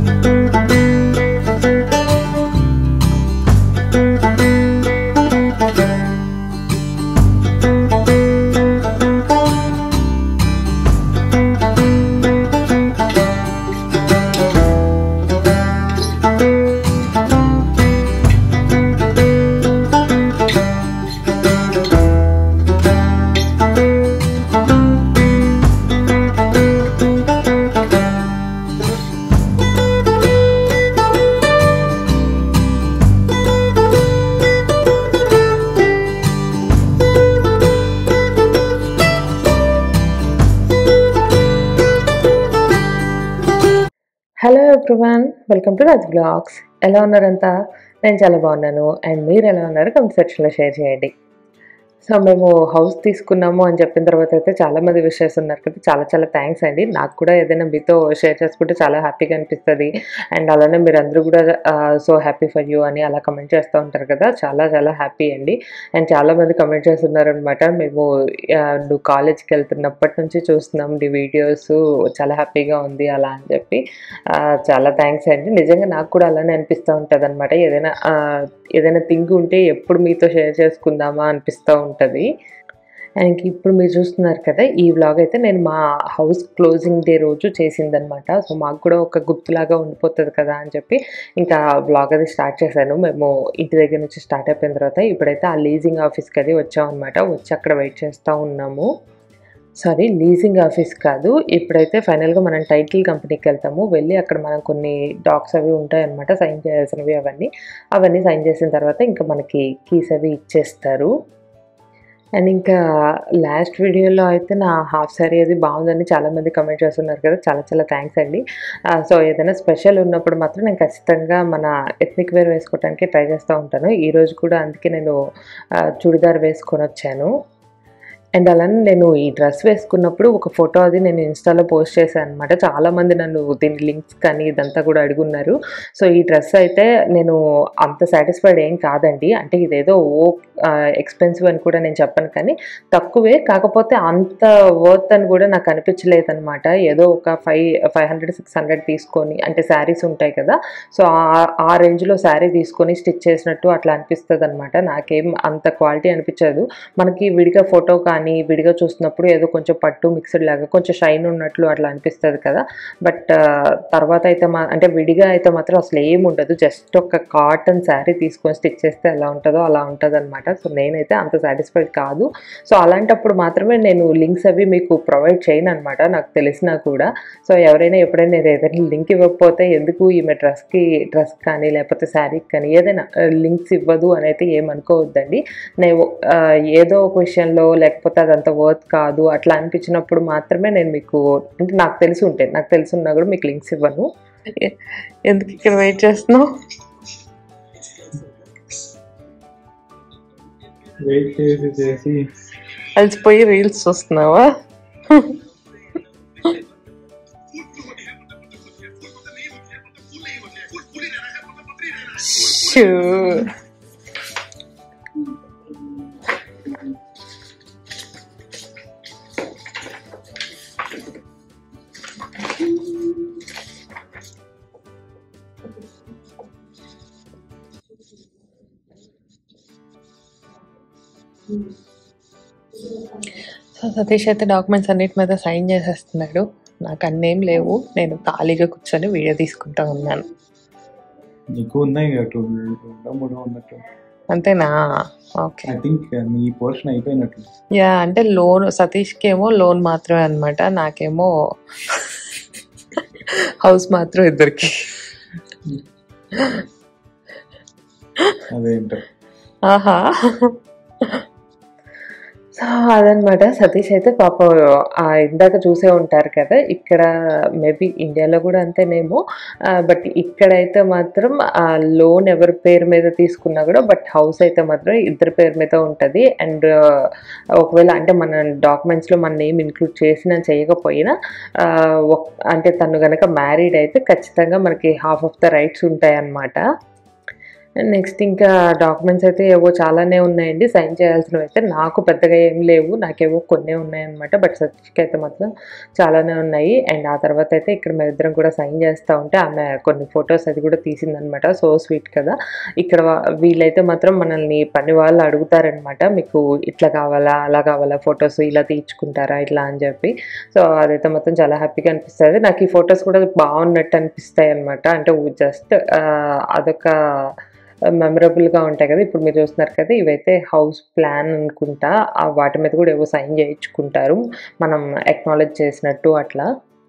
Hello everyone welcome to Raj blogs ఎలా ఉన్నారంతా నేను చాలా బాగున్నాను అండ్ మీరు ఎలా ఉన్నారు కమెంట్ సెక్షన్లో షేర్ చేయండి సో మేము హౌస్ తీసుకున్నాము అని చెప్పిన తర్వాత అయితే చాలా మంది విష్ చేస్తున్నారు కదా చాలా చాలా థ్యాంక్స్ అండి నాకు కూడా ఏదైనా మీతో షేర్ చేసుకుంటే చాలా హ్యాపీగా అనిపిస్తుంది అండ్ అలానే మీరు అందరూ కూడా సో హ్యాపీ ఫర్ యూ అని అలా కమెంట్ చేస్తూ ఉంటారు కదా చాలా చాలా హ్యాపీ అండి అండ్ చాలా మంది కమెంట్ చేస్తున్నారు అనమాట మేము ఆ, నువ్వు కాలేజ్కి వెళ్తున్నప్పటి నుంచి చూస్తున్నాం నీ వీడియోస్ చాలా హ్యాపీగా ఉంది అలా అని చెప్పి ఆ, చాలా థ్యాంక్స్ అండి నిజంగా నాకు కూడా అలానే అనిపిస్తూ ఉంటుంది అనమాట ఏదైనా ఆ, ఏదైనా థింగ్ ఉంటే ఎప్పుడు మీతో షేర్ చేసుకుందామా అనిపిస్తూ ఉంటుంది అండ్ ఇప్పుడు మీరు చూస్తున్నారు కదా ఈ వ్లాగ్ అయితే నేను మా హౌస్ క్లోజింగ్ డే రోజు చేసిందనమాట సో మాకు కూడా ఒక గుర్తులాగా ఉండిపోతుంది కదా అని చెప్పి ఇంకా వ్లాగ్ అది స్టార్ట్ చేశాను మేము ఇంటి దగ్గర నుంచి స్టార్ట్ అయిపోయిన తర్వాత ఇప్పుడైతే ఆ లీజింగ్ ఆఫీస్కి అది వచ్చామన్నమాట వచ్చి అక్కడ వెయిట్ చేస్తూ ఉన్నాము సారీ లీజింగ్ ఆఫీస్ కాదు ఇప్పుడైతే ఫైనల్గా మనం టైటిల్ కంపెనీకి వెళ్తాము వెళ్ళి అక్కడ మనం కొన్ని డాక్స్ అవి ఉంటాయన్నమాట సైన్ చేయాల్సినవి అవన్నీ అవన్నీ సైన్ చేసిన తర్వాత ఇంకా మనకి కీస్ అవి ఇచ్చేస్తారు అండ్ ఇంకా లాస్ట్ వీడియోలో అయితే నా హాఫ్ సారీ అది బాగుందని చాలామంది కమెంట్ చేస్తున్నారు కదా చాలా చాలా థ్యాంక్స్ అండి సో ఏదైనా స్పెషల్ ఉన్నప్పుడు మాత్రం నేను ఖచ్చితంగా మన ఎథ్నిక్ వేర్ వేసుకోవడానికి ట్రై చేస్తూ ఉంటాను ఈరోజు కూడా అందుకే నేను ఆ, చుడిదార్ వేసుకొని వచ్చాను అండ్ అలానే నేను ఈ డ్రెస్ వేసుకున్నప్పుడు ఒక ఫోటో అది నేను ఇన్స్టాలో పోస్ట్ చేశాను అనమాట చాలామంది నన్ను దీని లింక్స్ కానీ ఇదంతా కూడా అడుగున్నారు సో ఈ డ్రెస్ అయితే నేను అంత సాటిస్ఫైడ్ ఏం కాదండి అంటే ఇదేదో ఓ ఎక్స్పెన్సివ్ అని కూడా నేను చెప్పను కానీ తక్కువే కాకపోతే అంత వర్త్ అని కూడా నాకు అనిపించలేదు అనమాట ఏదో ఒక five five hundred six hundred తీసుకొని అంటే శారీస్ ఉంటాయి కదా సో ఆ- ఆ రేంజ్లో శారీ తీసుకొని స్టిచ్ చేసినట్టు అట్లా అనిపిస్తుంది అనమాట నాకేం అంత క్వాలిటీ అనిపించదు మనకి విడిగా ఫోటో కానీ విడిగా చూసినప్పుడు ఏదో కొంచెం పట్టు మిక్స్డ్ లాగా కొంచెం షైన్ ఉన్నట్లు అట్లా అనిపిస్తుంది కదా బట్ తర్వాత అయితే మా అంటే విడిగా అయితే మాత్రం అసలు ఏం ఉండదు జస్ట్ ఒక కాటన్ శారీ తీసుకొని స్టిచ్ చేస్తే ఎలా ఉంటుందో అలా ఉంటుంది అనమాట సో నేనైతే అంత సాటిస్ఫైడ్ కాదు సో అలాంటప్పుడు మాత్రమే నేను లింక్స్ అవి మీకు ప్రొవైడ్ చేయను అనమాట నాకు తెలిసినా కూడా సో ఎవరైనా ఎప్పుడైనా నేను ఏదైనా లింక్ ఇవ్వకపోతే ఎందుకు ఈమె డ్రెస్కి డ్రెస్ కానీ లేకపోతే శారీకి కానీ ఏదైనా లింక్స్ ఇవ్వదు అని అయితే ఏమనుకోవద్దండి నేను ఆ, ఏదో ఒక విషయంలో లేకపోతే అదంత వర్త్ కాదు అట్లా అనిపించినప్పుడు మాత్రమే నేను మీకు అంటే నాకు తెలిసి ఉంటే నాకు తెలిసి ఉన్నా కూడా మీకు లింక్స్ ఇవ్వను ఎ- ఎందుకు ఇక్కడ వెయిట్ చేస్తున్నావు వెయిట్ చేసి చేసి అలసిపోయి రీల్స్ చూస్తున్నావా షూ. సో సతీష్ అయితే డాక్యుమెంట్స్ అన్నిటి మీద సైన్ చేసేస్తున్నాడు నాకు అన్నేం లేవు నేను ఖాళీగా కూర్చొని వీడియో తీసుకుంటా ఉన్నాను నీకు ఉన్నాయి కదా టూ రెండో మూడో ఉన్నట్టు అంతేనా ఓకే ఐ థింక్ నీ పోర్షన్ అయిపోయినట్టు యా అంటే లోన్ సతీష్కి ఏమో లోన్ మాత్రమే అనమాట నాకేమో హౌస్ మాత్రం ఇద్దరికి అదేంటో ఆహా సో అదనమాట సతీష్ అయితే పాప ఆ ఇందాక చూసే ఉంటారు కదా ఇక్కడ మేబీ ఇండియాలో కూడా అంతేనేమో బట్ ఇక్కడైతే మాత్రం ఆ లోన్ ఎవరి పేరు మీద తీసుకున్నా కూడా బట్ హౌస్ అయితే మాత్రం ఇద్దరి పేరు మీద ఉంటుంది అండ్ ఒకవేళ అంటే మన డాక్యుమెంట్స్లో మన నేమ్ ఇంక్లూడ్ చేసినా చేయకపోయినా ఆ, ఒక్- అంటే తను కనుక మ్యారీడ్ అయితే ఖచ్చితంగా మనకి హాఫ్ ఆఫ్ ద రైట్స్ ఉంటాయి అన్నమాట నెక్స్ట్ ఇంకా డాక్యుమెంట్స్ అయితే ఏవో చాలానే ఉన్నాయండి సైన్ చేయాల్సినవి అయితే నాకు పెద్దగా ఏం లేవు నాకేవో కొన్ని ఉన్నాయన్నమాట బట్ సర్టిఫికేట్ అయితే మాత్రం చాలానే ఉన్నాయి అండ్ ఆ తర్వాత అయితే ఇక్కడ మేమిద్దరం కూడా సైన్ చేస్తూ ఉంటే ఆమె కొన్ని ఫొటోస్ అది కూడా తీసిందనమాట సో స్వీట్ కదా ఇక్కడ వా- వీళ్ళైతే మాత్రం మనల్ని పని వాళ్ళు అడుగుతారనమాట మీకు ఇట్లా కావాలా అలా కావాలా ఫొటోస్ ఇలా తీర్చుకుంటారా ఇట్లా అని చెప్పి సో అదైతే మొత్తం చాలా హ్యాపీగా అనిపిస్తుంది నాకు ఈ ఫొటోస్ కూడా బాగున్నట్టు అనిపిస్తాయి అనమాట అంటే జస్ట్ అదొక మెమరబుల్గా ఉంటాయి కదా ఇప్పుడు మీరు చూస్తున్నారు కదా ఇవైతే హౌస్ ప్లాన్ అనుకుంటా ఆ వాటి మీద కూడా ఏవో సైన్ చేయించుకుంటారు మనం ఎక్నాలెడ్జ్ చేసినట్టు అట్లా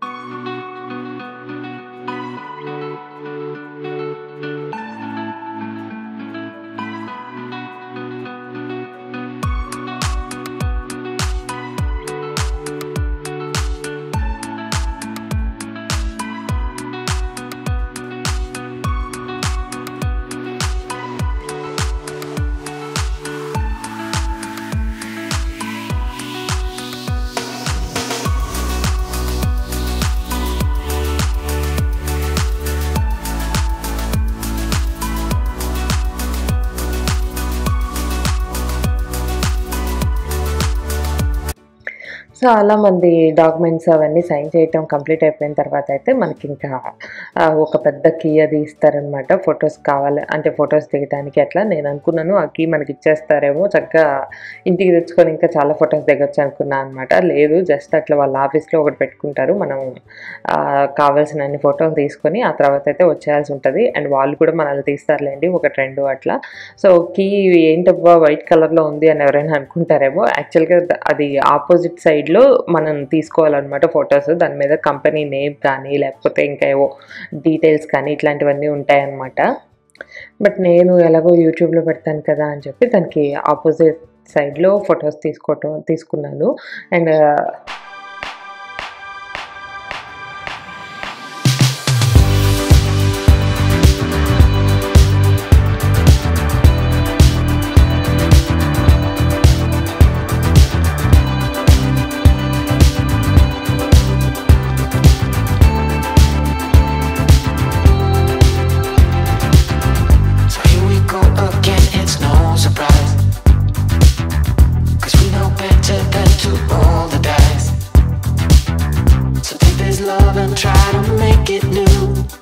సో అలా మంది డాక్యుమెంట్స్ అవన్నీ సైన్ చేయటం కంప్లీట్ అయిపోయిన తర్వాత అయితే మనకి ఇంకా ఆ, ఒక పెద్ద కీ అది ఇస్తారనమాట ఫొటోస్ కావాలి అంటే ఫొటోస్ దిగడానికి అట్లా నేను అనుకున్నాను ఆ కీ మనకి ఇచ్చేస్తారేమో చక్కగా ఇంటికి తెచ్చుకొని ఇంకా చాలా ఫొటోస్ దిగొచ్చు అనుకున్నాను అనమాట లేదు జస్ట్ అట్లా వాళ్ళ ఆఫీస్లో ఒకటి పెట్టుకుంటారు మనం ఆ, కావాల్సిన అన్ని ఫొటోస్ తీసుకొని ఆ తర్వాత అయితే వచ్చేయాల్సి ఉంటుంది అండ్ వాళ్ళు కూడా మనల్ని తీస్తారులేండి ఒకటి రెండు అట్లా సో కీ ఏంటబ్బా వైట్ కలర్లో ఉంది అని ఎవరైనా అనుకుంటారేమో యాక్చువల్గా అది ఆపోజిట్ సైడ్లో మనం తీసుకోవాలన్నమాట ఫొటోస్ దాని మీద కంపెనీ నేమ్ కానీ లేకపోతే ఇంకా ఏవో డీటెయిల్స్ కానీ ఇట్లాంటివన్నీ ఉంటాయన్నమాట బట్ నేను ఎలాగో యూట్యూబ్లో పెడతాను కదా అని చెప్పి దానికి ఆపోజిట్ సైడ్లో ఫొటోస్ తీసుకోవటం తీసుకున్నాను and So here we go again, it's no surprise. Cause we know better than to roll the dice. So take this love and try to make it new.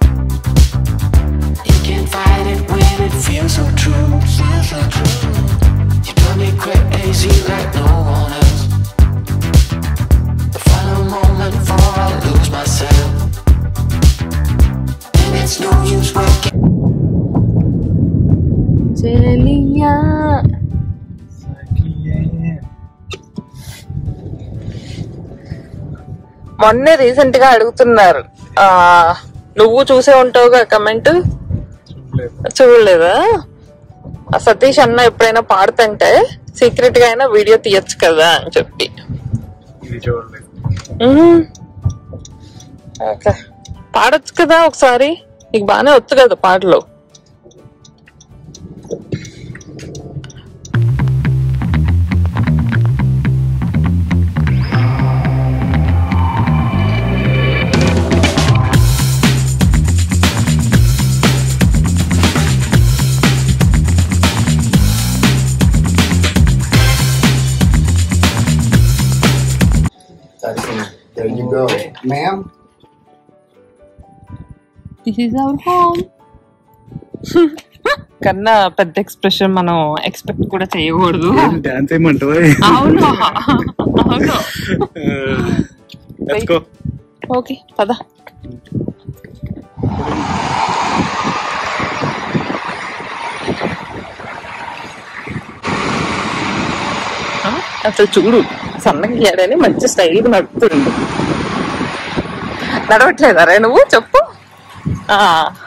You can't fight it when it feels so true. Feels so true. You drive me crazy like no one else. The final moment before I lose myself. And it's no use working. మొన్నే recent గా అడుగుతున్నారు ఆ, నువ్వు చూసే ఉంటావుగా comment చూడలేదా ఆ సతీష్ అన్న ఎప్పుడైనా పాడుతుంటే సీక్రెట్ గా అయినా వీడియో తీయచ్చు కదా అని చెప్పి ఇది చూడలేదు మ్మ్. ఓకే పాడొచ్చు కదా ఒకసారి నీకు బాగానే వచ్చు కదా పాటలు That's it. There you go. Ma'am? This is our home కన్నా పెద్ద ఎక్స్ప్రెషన్ మనం ఎక్స్పెక్ట్ కూడా చేయకూడదు డాన్స్ ఏమంటావా అవును అవును లెట్స్ గో ఓకే పద ఆ, అసలు చూడు సన్నగా గీయడని మంచి స్టైల్గా నడుపుతుంది నడవట్లేదా రే నువ్వు చెప్పు ఆ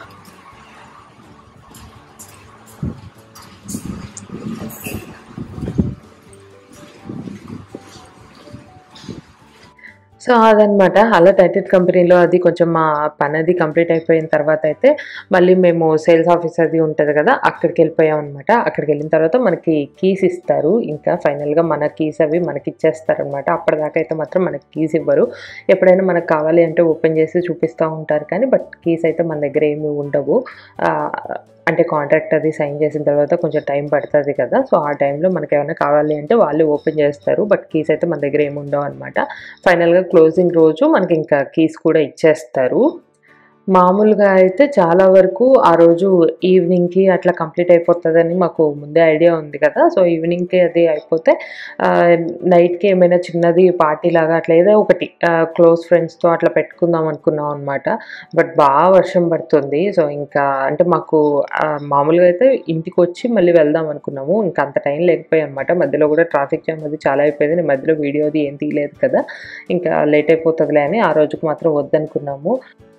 సో అదనమాట అలా టైటెడ్ కంపెనీలో అది కొంచెం మా పని అది కంప్లీట్ అయిపోయిన తర్వాత అయితే మళ్ళీ మేము సేల్స్ ఆఫీస్ అది ఉంటుంది కదా అక్కడికి వెళ్ళిపోయాం అనమాట అక్కడికి వెళ్ళిన తర్వాత మనకి కీస్ ఇస్తారు ఇంకా ఫైనల్గా మన కీస్ అవి మనకి ఇచ్చేస్తారనమాట అప్పటిదాకా అయితే మాత్రం మనకి కీస్ ఇవ్వరు ఎప్పుడైనా మనకు కావాలి అంటే ఓపెన్ చేసి చూపిస్తూ ఉంటారు కానీ బట్ కీస్ అయితే మన దగ్గర ఏమీ ఉండవు ఆ, అంటే కాంట్రాక్ట్ అది సైన్ చేసిన తర్వాత కొంచెం టైం పడుతుంది కదా సో ఆ టైంలో మనకి ఏమైనా కావాలి అంటే వాళ్ళు ఓపెన్ చేస్తారు బట్ కీస్ అయితే మన దగ్గర ఏమి ఉండవు అనమాట ఫైనల్గా క్లోజింగ్ రోజు మనకి ఇంకా కీస్ కూడా ఇచ్చేస్తారు మామూలుగా అయితే చాలా వరకు ఆ రోజు ఈవినింగ్కి అట్లా కంప్లీట్ అయిపోతుందని మాకు ముందే ఐడియా ఉంది కదా సో ఈవినింగ్కి అది అయిపోతే ఆ, నైట్కి ఏమైనా చిన్నది పార్టీ లాగా అట్లా ఏదో ఒకటి క్లోజ్ ఫ్రెండ్స్తో అట్లా పెట్టుకుందాం అనుకున్నాం అనమాట బట్ బాగా వర్షం పడుతుంది సో ఇంకా అంటే మాకు ఆ, మామూలుగా అయితే ఇంటికి వచ్చి మళ్ళీ వెళ్దాం అనుకున్నాము ఇంకా అంత టైం లేకపోయాయి అనమాట మధ్యలో కూడా ట్రాఫిక్ జామ్ అది చాలా అయిపోయింది నేను మధ్యలో వీడియో అది ఏం తీయలేదు కదా ఇంకా లేట్ అయిపోతుందిలే అని ఆ రోజుకు మాత్రం వద్దనుకున్నాము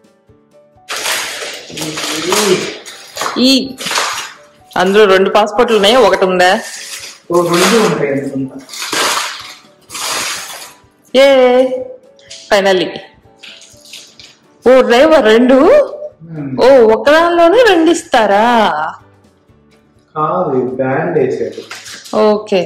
ఈ అందులో రెండు పాస్పోర్ట్లు ఉన్నాయి ఒకటి ఉందా ఓ రెండు ఉంటాయి అనుకుంటా ఏ ఫైనల్లీ ఓ డ్రైవర్ రెండు ఓ ఒకదానిలోనే రెండు ఇస్తారా కాదు బ్యాండ్ వేసాడు ఓకే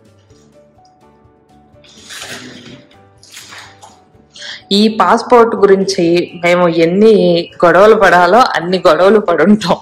ఈ పాస్పోర్ట్ గురించి మేము ఎన్ని గొడవలు పడాలో అన్ని గొడవలు పడుంటాం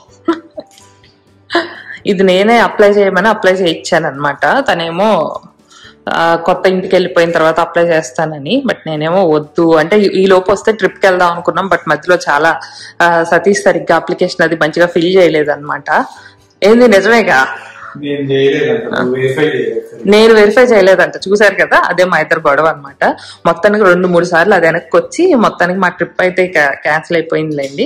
ఇది నేనే అప్లై చేయమని అప్లై చేయించాను అనమాట తనేమో ఆ, కొత్త ఇంటికి వెళ్ళిపోయిన తర్వాత అప్లై చేస్తానని బట్ నేనేమో వద్దు అంటే ఈ- ఈ లోపు వస్తే ట్రిప్కి వెళ్దాం అనుకున్నాం బట్ మధ్యలో చాలా ఆ, సతీష్ సరిగ్గా అప్లికేషన్ అది మంచిగా ఫిల్ చేయలేదు అనమాట ఏంది నిజమేగా నేను చేయలేదంట నువ్వు వెరిఫై చేయలేదు సరే. నేను వెరిఫై చేయలేదంట చూసారు కదా అదే మా ఇద్దరు గొడవ అనమాట మొత్తానికి రెండు మూడు సార్లు అది వెనక్కి వచ్చి మొత్తానికి మా ట్రిప్ అయితే ఇక క్యాన్సిల్ అయిపోయిందిలేండి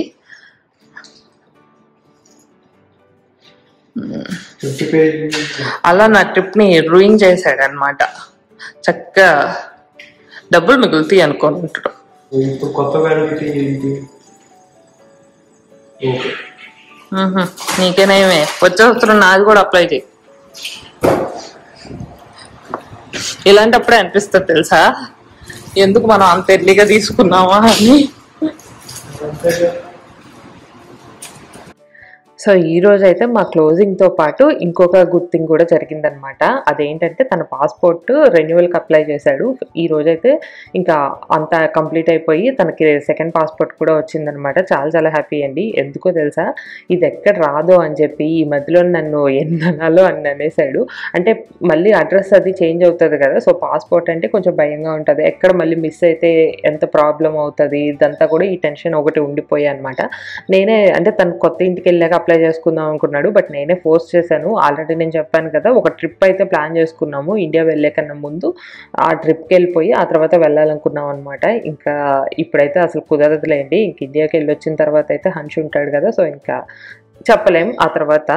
ఫిఫ్టీ పేజ్ అలా నా ట్రిప్ ని రూయింగ్ చేశాడు అనమాట చక్కగా డబ్బులు మిగులుతాయి అనుకుంటాడు ఇప్పుడు కొత్త వ్యాలిడిటీ ఏంటి ఓకే మ్హూ. నీకేనేమే వచ్చే సంవత్సరం నాది కూడా అప్లై చేయి ఇలాంటప్పుడే అనిపిస్తుంది తెలుసా ఎందుకు మనం అంత ఎర్లీగా తీసుకున్నామా అని సో ఈ రోజు అయితే మా క్లోజింగ్తో పాటు ఇంకొక గుడ్ థింగ్ కూడా జరిగిందనమాట అదేంటంటే తన పాస్పోర్ట్ రెన్యువల్కి అప్లై చేశాడు ఈ రోజైతే ఇంకా అంత కంప్లీట్ అయిపోయి తనకి సెకండ్ పాస్పోర్ట్ కూడా వచ్చిందనమాట చాలా చాలా హ్యాపీ అండి ఎందుకో తెలుసా ఇది ఎక్కడ రాదో అని చెప్పి ఈ మధ్యలో నన్ను ఎన్ననాలో అని అనేసాడు అంటే మళ్ళీ అడ్రస్ అది చేంజ్ అవుతుంది కదా సో పాస్పోర్ట్ అంటే కొంచెం భయంగా ఉంటుంది ఎక్కడ మళ్ళీ మిస్ అయితే ఎంత ప్రాబ్లం అవుతుంది ఇదంతా కూడా ఈ టెన్షన్ ఒకటి ఉండిపోయాయి అనమాట నేనే అంటే తను కొత్త ఇంటికి వెళ్ళాక అప్లై చేసుకుందాం అనుకున్నాడు బట్ నేనే ఫోర్స్ చేశాను ఆల్రెడీ నేను చెప్పాను కదా ఒక ట్రిప్ అయితే ప్లాన్ చేసుకున్నాము ఇండియా వెళ్ళే కన్నా ముందు ఆ ట్రిప్కి వెళ్ళిపోయి ఆ తర్వాత వెళ్ళాలనుకున్నాం అనమాట ఇంకా ఇప్పుడైతే అసలు కుదరదులేండి ఇంక ఇండియాకి వెళ్ళి వచ్చిన తర్వాత అయితే హన్ష్ ఉంటాడు కదా సో ఇంకా చెప్పలేం ఆ తర్వాత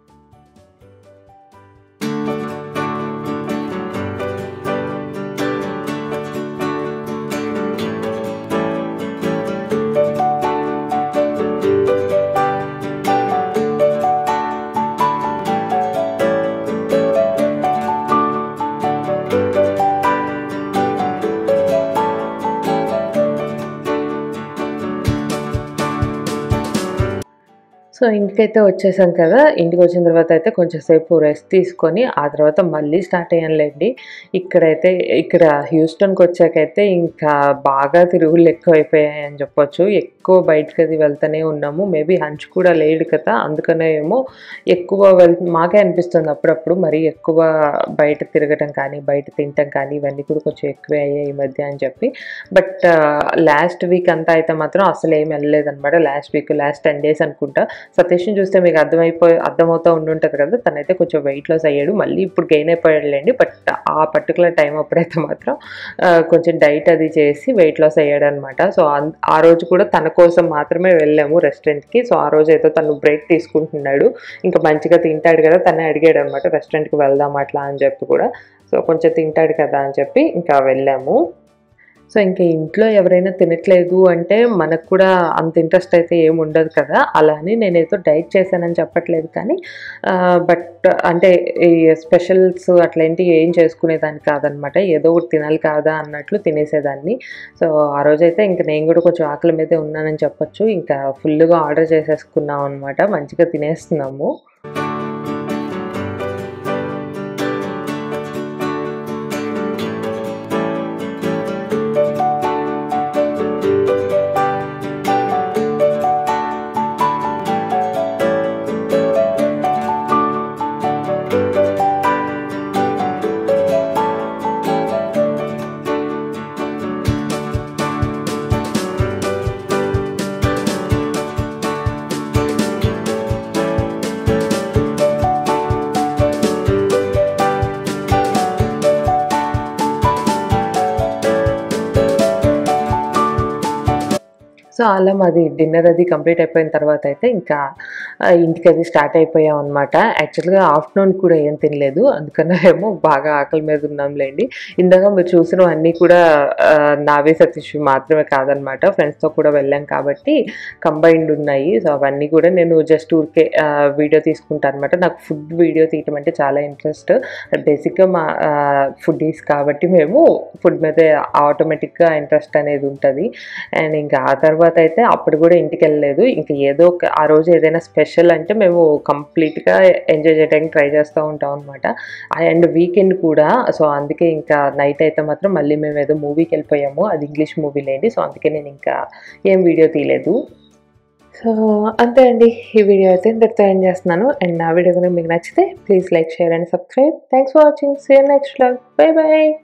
సో ఇంటికైతే వచ్చేసాం కదా ఇంటికి వచ్చిన తర్వాత అయితే కొంచెం సేపు రెస్ట్ తీసుకొని ఆ తర్వాత మళ్ళీ స్టార్ట్ అయ్యానులేండి ఇక్కడైతే ఇక్కడ హ్యూస్టన్కి వచ్చాకైతే ఇంకా బాగా తిరుగుళ్ళు ఎక్కువ అయిపోయాయి అని చెప్పొచ్చు ఎక్కువ బయటకు అది వెళ్తూనే ఉన్నాము మేబీ హంచ్ కూడా లేడు కదా అందుకనే ఏమో ఎక్కువ వెళ్ మాకే అనిపిస్తుంది అప్పుడప్పుడు మరీ ఎక్కువ బయట తిరగటం కానీ బయట తినటం కానీ ఇవన్నీ కూడా కొంచెం ఎక్కువే అయ్యాయి ఈ మధ్య అని చెప్పి బట్ లాస్ట్ వీక్ అంతా అయితే మాత్రం అసలు ఏం వెళ్ళలేదన్నమాట last week last ten days అనుకుంటా సతీష్ని చూస్తే మీకు అర్థమైపోయి అర్థమవుతూ ఉండుంటుంది కదా తనైతే కొంచెం వెయిట్ లాస్ అయ్యాడు మళ్ళీ ఇప్పుడు గెయిన్ అయిపోయాడులేండి బట్ ఆ పర్టికులర్ టైం అప్పుడైతే మాత్రం ఆ, కొంచెం డైట్ అది చేసి వెయిట్ లాస్ అయ్యాడు అనమాట సో అన్- ఆ రోజు కూడా తన కోసం మాత్రమే వెళ్ళాము రెస్టారెంట్కి సో ఆ రోజు అయితే తను బ్రేక్ తీసుకుంటున్నాడు ఇంకా మంచిగా తింటాడు కదా తనే అడిగాడు అనమాట రెస్టారెంట్కి వెళ్దాం అట్లా అని చెప్పి కూడా సో కొంచెం తింటాడు కదా అని చెప్పి ఇంకా వెళ్ళాము సో ఇంకా ఇంట్లో ఎవరైనా తినట్లేదు అంటే మనకు కూడా అంత ఇంట్రెస్ట్ అయితే ఏమి ఉండదు కదా అలా అని నేనేదో డైట్ చేశానని చెప్పట్లేదు కానీ బట్ అంటే ఈ స్పెషల్స్ అట్లాంటివి ఏం చేసుకునేదాన్ని కాదనమాట ఏదో ఒకటి తినాలి కాదా అన్నట్లు తినేసేదాన్ని సో ఆ రోజైతే ఇంకా నేను కూడా కొంచెం ఆకలి మీదే ఉన్నానని చెప్పొచ్చు ఇంకా ఫుల్గా ఆర్డర్ చేసేసుకున్నాం అనమాట మంచిగా తినేస్తున్నాము సో అలా మాది డిన్నర్ అది కంప్లీట్ అయిపోయిన తర్వాత అయితే ఇంకా ఆ, ఇంటికి అది స్టార్ట్ అయిపోయాం అనమాట యాక్చువల్గా ఆఫ్టర్నూన్ కూడా ఏం తినలేదు అందుకనే ఏమో బాగా ఆకలి మీద ఉన్నాంలేండి ఇందాక మీరు చూసినవన్నీ కూడా ఆ, నావే సతీష్ మాత్రమే కాదనమాట ఫ్రెండ్స్తో కూడా వెళ్ళాం కాబట్టి కంబైన్డ్ ఉన్నాయి సో అవన్నీ కూడా నేను జస్ట్ ఊరికే వీడియో తీసుకుంటాను అనమాట నాకు ఫుడ్ వీడియో తీయటం అంటే చాలా ఇంట్రెస్ట్ బేసిక్గా మా ఫుడ్డీస్ కాబట్టి మేము ఫుడ్ మీద ఆటోమేటిక్గా ఇంట్రెస్ట్ అనేది ఉంటుంది అండ్ ఇంకా ఆ తర్వాత అయితే అప్పుడు కూడా ఇంటికి వెళ్ళలేదు ఇంకా ఏదో ఒక ఆ రోజు ఏదైనా స్పెషల్ అంటే మేము కంప్లీట్గా ఎంజాయ్ చేయడానికి ట్రై చేస్తూ ఉంటాం అనమాట అండ్ వీకెండ్ కూడా సో అందుకే ఇంకా నైట్ అయితే మాత్రం మళ్ళీ మేము ఏదో మూవీకి వెళ్ళిపోయాము అది ఇంగ్లీష్ మూవీ లేండి సో అందుకే నేను ఇంకా ఏం వీడియో తీయలేదు సో అంతే అండి ఈ వీడియో అయితే ఇంతటితో ఎండ్ చేస్తున్నాను అండ్ నా వీడియో కనుక మీకు నచ్చితే please like share and subscribe thanks for watching see next vlog bye by